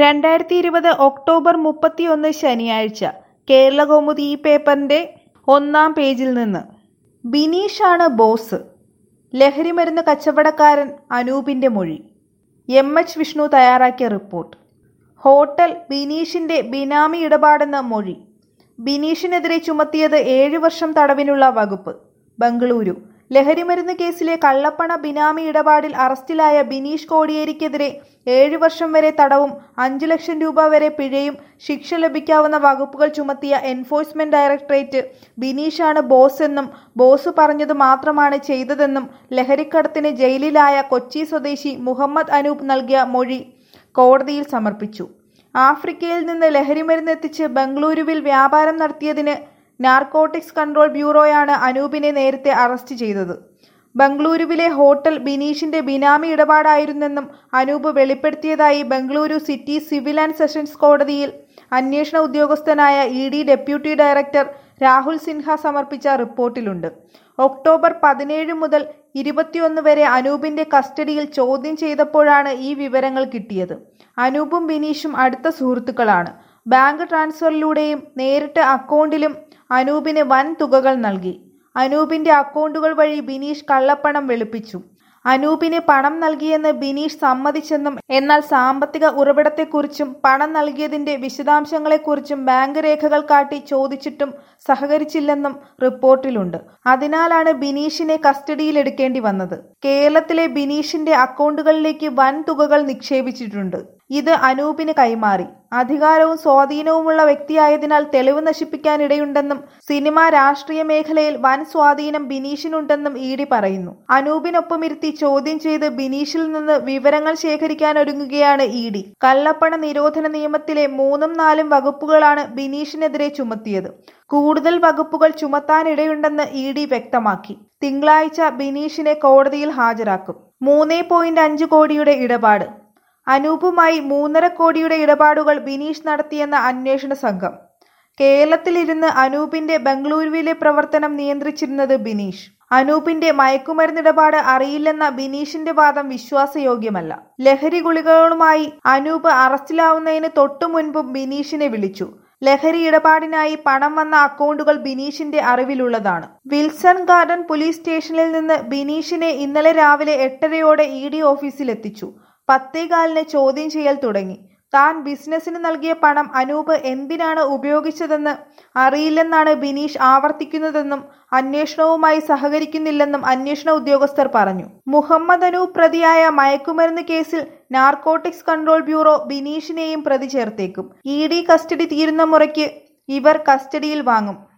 രണ്ടായിരത്തി ഇരുപത് ഒക്ടോബർ മുപ്പത്തിയൊന്ന് ശനിയാഴ്ച കേരളകൗമുദി ഈ പേപ്പറിന്റെ ഒന്നാം പേജിൽ നിന്ന് ബിനീഷാണ് ബോസ് ലഹരിമരുന്ന് കച്ചവടക്കാരൻ അനൂപിന്റെ മൊഴി എം എച്ച് വിഷ്ണു തയ്യാറാക്കിയ റിപ്പോർട്ട് ഹോട്ടൽ ബിനീഷിന്റെ ബിനാമി ഇടപാടെന്ന മൊഴി ബിനീഷിനെതിരെ ചുമത്തിയത് ഏഴു വർഷം തടവിനുള്ള വകുപ്പ് ബംഗളൂരു ലഹരിമരുന്ന് കേസിലെ കള്ളപ്പണ ബിനാമി ഇടപാടിൽ അറസ്റ്റിലായ ബിനീഷ് കോടിയേരിക്കെതിരെ ഏഴു വർഷം വരെ തടവും അഞ്ചു ലക്ഷം രൂപ വരെ പിഴയും ശിക്ഷ ലഭിക്കാവുന്ന വകുപ്പുകൾ ചുമത്തിയ എൻഫോഴ്സ്മെന്റ് ഡയറക്ടറേറ്റ് ബിനീഷാണ് ബോസ് എന്നും ബോസ് പറഞ്ഞത് മാത്രമാണ് ചെയ്തതെന്നും ലഹരിക്കടത്തിന് ജയിലിലായ കൊച്ചി സ്വദേശി മുഹമ്മദ് അനൂപ് നൽകിയ മൊഴി കോടതിയിൽ സമർപ്പിച്ചു ആഫ്രിക്കയിൽ നിന്ന് ലഹരിമരുന്ന് എത്തിച്ച് ബംഗളൂരുവിൽ വ്യാപാരം നടത്തിയതിന് നാർക്കോട്ടിക്സ് കൺട്രോൾ ബ്യൂറോയാണ് അനൂപിനെ നേരത്തെ അറസ്റ്റ് ചെയ്തത് ബംഗളൂരുവിലെ ഹോട്ടൽ ബിനീഷിന്റെ ബിനാമി ഇടപാടായിരുന്നെന്നും അനൂപ് വെളിപ്പെടുത്തിയതായി Bengaluru city civil and sessions കോടതിയിൽ അന്വേഷണ ഉദ്യോഗസ്ഥനായ E D deputy director Rahul Sinha സമർപ്പിച്ച റിപ്പോർട്ടിലുണ്ട് ഒക്ടോബർ പതിനേഴ് മുതൽ ഇരുപത്തിയൊന്ന് വരെ അനൂപിന്റെ കസ്റ്റഡിയിൽ ചോദ്യം ചെയ്തപ്പോഴാണ് ഈ വിവരങ്ങൾ കിട്ടിയത് അനൂപും ബിനീഷും അടുത്ത സുഹൃത്തുക്കളാണ് ബാങ്ക് ട്രാൻസ്ഫറിലൂടെയും നേരിട്ട് അക്കൗണ്ടിലും അനൂപിന് വൻ തുകകൾ നൽകി അനൂപിന്റെ അക്കൗണ്ടുകൾ വഴി ബിനീഷ് കള്ളപ്പണം വെളുപ്പിച്ചു അനൂപിന് പണം നൽകിയെന്ന് ബിനീഷ് സമ്മതിച്ചെന്നും എന്നാൽ സാമ്പത്തിക ഉറവിടത്തെക്കുറിച്ചും പണം നൽകിയതിന്റെ വിശദാംശങ്ങളെക്കുറിച്ചും ബാങ്ക് രേഖകൾ കാട്ടി ചോദിച്ചിട്ടും സഹകരിച്ചില്ലെന്നും റിപ്പോർട്ടിലുണ്ട് അതിനാലാണ് ബിനീഷിനെ കസ്റ്റഡിയിലെടുക്കേണ്ടി വന്നത് കേരളത്തിലെ ബിനീഷിന്റെ അക്കൗണ്ടുകളിലേക്ക് വൻ തുകകൾ നിക്ഷേപിച്ചിട്ടുണ്ട് ഇത് അനൂപിന് കൈമാറി അധികാരവും സ്വാധീനവുമുള്ള വ്യക്തിയായതിനാൽ തെളിവ് നശിപ്പിക്കാനിടയുണ്ടെന്നും സിനിമ രാഷ്ട്രീയ മേഖലയിൽ വൻ സ്വാധീനം ബിനീഷിനുണ്ടെന്നും ഇ ഡി പറയുന്നു അനൂപിനൊപ്പമിരുത്തി ചോദ്യം ചെയ്ത് ബിനീഷിൽ നിന്ന് വിവരങ്ങൾ ശേഖരിക്കാനൊരുങ്ങുകയാണ് ഇ ഡി കള്ളപ്പണ നിരോധന നിയമത്തിലെ മൂന്നും നാലും വകുപ്പുകളാണ് ബിനീഷിനെതിരെ ചുമത്തിയത് കൂടുതൽ വകുപ്പുകൾ ചുമത്താനിടയുണ്ടെന്ന് ഇ ഡി വ്യക്തമാക്കി തിങ്കളാഴ്ച ബിനീഷിനെ കോടതിയിൽ ഹാജരാക്കും മൂന്നേ പോയിന്റ് അഞ്ച് കോടിയുടെ ഇടപാട് അനൂപുമായി മൂന്നര കോടിയുടെ ഇടപാടുകൾ ബിനീഷ് നടത്തിയെന്ന അന്വേഷണ സംഘം കേരളത്തിലിരുന്ന് അനൂപിന്റെ ബംഗളൂരുവിലെ പ്രവർത്തനം നിയന്ത്രിച്ചിരുന്നത് ബിനീഷ് അനൂപിന്റെ മയക്കുമരുന്ന് ഇടപാട് അറിയില്ലെന്ന ബിനീഷിന്റെ വാദം വിശ്വാസയോഗ്യമല്ല ലഹരി ഗുളികകളുമായി അനൂപ് അറസ്റ്റിലാവുന്നതിന് തൊട്ടു മുൻപും ബിനീഷിനെ വിളിച്ചു ലഹരി ഇടപാടിനായി പണം വന്ന അക്കൗണ്ടുകൾ ബിനീഷിന്റെ അറിവിലുള്ളതാണ് വിൽസൺ ഗാർഡൻ പോലീസ് സ്റ്റേഷനിൽ നിന്ന് ബിനീഷിനെ ഇന്നലെ രാവിലെ എട്ടരയോടെ ഇ ഡി ഓഫീസിലെത്തിച്ചു പത്തേകാലിന് ചോദ്യം ചെയ്യൽ തുടങ്ങി താൻ ബിസിനസിന് നൽകിയ പണം അനൂപ് എന്തിനാണ് ഉപയോഗിച്ചതെന്ന് അറിയില്ലെന്നാണ് ബിനീഷ് ആവർത്തിക്കുന്നതെന്നും അന്വേഷണവുമായി സഹകരിക്കുന്നില്ലെന്നും അന്വേഷണ ഉദ്യോഗസ്ഥർ പറഞ്ഞു മുഹമ്മദ് അനൂപ് പ്രതിയായ മയക്കുമരുന്ന് കേസിൽ നാർക്കോട്ടിക്സ് കൺട്രോൾ ബ്യൂറോ ബിനീഷിനെയും പ്രതി ചേർത്തേക്കും ഇ ഡി കസ്റ്റഡി തീരുന്ന മുറയ്ക്ക് ഇവർ കസ്റ്റഡിയിൽ വാങ്ങും